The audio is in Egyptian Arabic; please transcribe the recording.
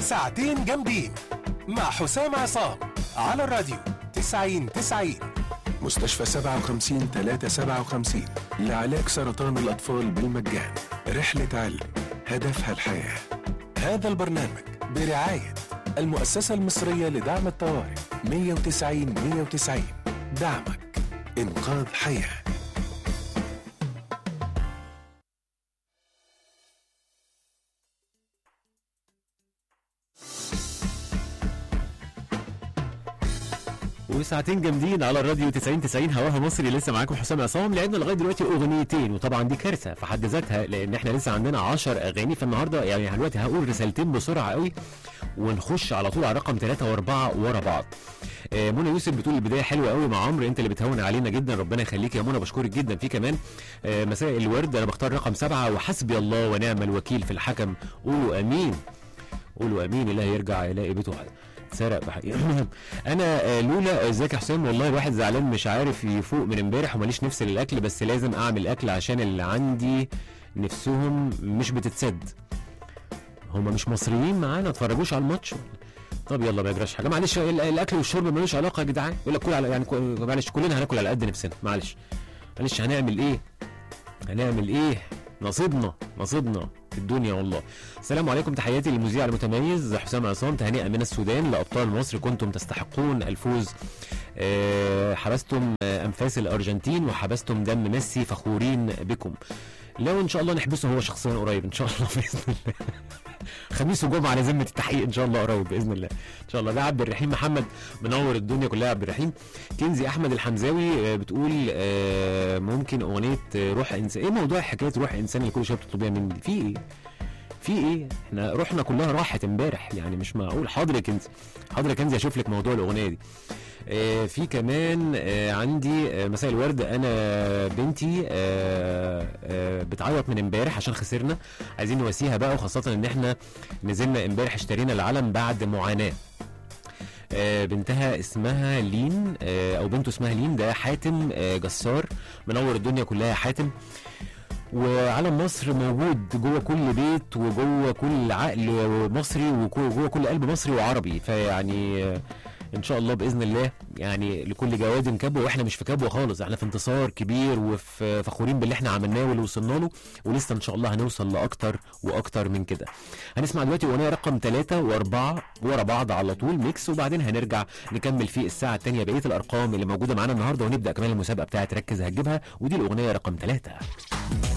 ساعتين جامدين مع حسام عصام على الراديو 90 90 مستشفى 57 357 لعلاج سرطان الأطفال بالمجان رحلة علم هدفها الحياة هذا البرنامج برعاية المؤسسة المصرية لدعم الطوارئ 190 190 دعمك إنقاذ حياه وساعتين جامدين على الراديو 90 90 هواها مصري لسه معاكم حسام عصام لعبنا لغايه دلوقتي اغنيتين وطبعا دي كارثه في حد ذاتها لان احنا لسه عندنا 10 اغاني فالنهارده يعني دلوقتي هقول رسالتين بسرعه قوي ونخش على طول على رقم ثلاثة وأربعة ورا بعض. آه، منى يوسف بتقول البداية حلوة قوي مع عمرو أنت اللي بتهون علينا جدا ربنا يخليك يا منى بشكرك جدا في كمان آه، مساء الورد أنا بختار رقم سبعة وحسبي الله ونعم الوكيل في الحكم قولوا أمين قولوا أمين الله يرجع يلاقي بيته حد. سرق بحقيقة المهم انا آه، لولا ازيك يا حسام والله الواحد زعلان مش عارف يفوق من امبارح وماليش نفس للاكل بس لازم اعمل اكل عشان اللي عندي نفسهم مش بتتسد هما مش مصريين معانا اتفرجوش على الماتش طب يلا ما يجراش حاجه معلش ال- الاكل والشرب ملوش علاقه يا جدعان يقول لك كل على يعني كل- معلش كلنا هناكل على قد نفسنا معلش معلش هنعمل ايه هنعمل ايه نصيبنا نصيبنا في الدنيا والله السلام عليكم تحياتي للمذيع المتميز حسام عصام تهنئه من السودان لابطال مصر كنتم تستحقون الفوز آه، حبستم آه، انفاس الارجنتين وحبستم دم ميسي فخورين بكم لو ان شاء الله نحبسه هو شخصيا قريب ان شاء الله باذن الله خميس وجمعه على ذمه التحقيق ان شاء الله قريب باذن الله ان شاء الله ده عبد الرحيم محمد منور الدنيا كلها يا عبد الرحيم كنزي احمد الحمزاوي آه، بتقول آه، ممكن اغنيه آه، روح انسان ايه موضوع حكايه روح انسان اللي كل شويه بتطلبيها مني في ايه في ايه احنا روحنا كلها راحت امبارح يعني مش معقول حاضر يا كنزي حاضر يا كنزي اشوف لك موضوع الاغنيه دي آه، في كمان آه، عندي آه، مساء الورد انا بنتي آه، آه، بتعيط من امبارح عشان خسرنا عايزين نواسيها بقى وخاصه ان احنا نزلنا امبارح اشترينا العلم بعد معاناه آه، بنتها اسمها لين آه، او بنته اسمها لين ده حاتم آه، جسار منور الدنيا كلها يا حاتم وعلم مصر موجود جوه كل بيت وجوه كل عقل مصري وجوه كل قلب مصري وعربي فيعني آه، ان شاء الله باذن الله يعني لكل جواد كبوه واحنا مش في كبوه خالص احنا في انتصار كبير وفي فخورين باللي احنا عملناه واللي وصلنا له ولسه ان شاء الله هنوصل لاكتر واكتر من كده هنسمع دلوقتي اغنيه رقم ثلاثة واربعة ورا بعض على طول ميكس وبعدين هنرجع نكمل في الساعه الثانيه بقيه الارقام اللي موجوده معانا النهارده ونبدا كمان المسابقه بتاعت ركز هتجيبها ودي الاغنيه رقم ثلاثة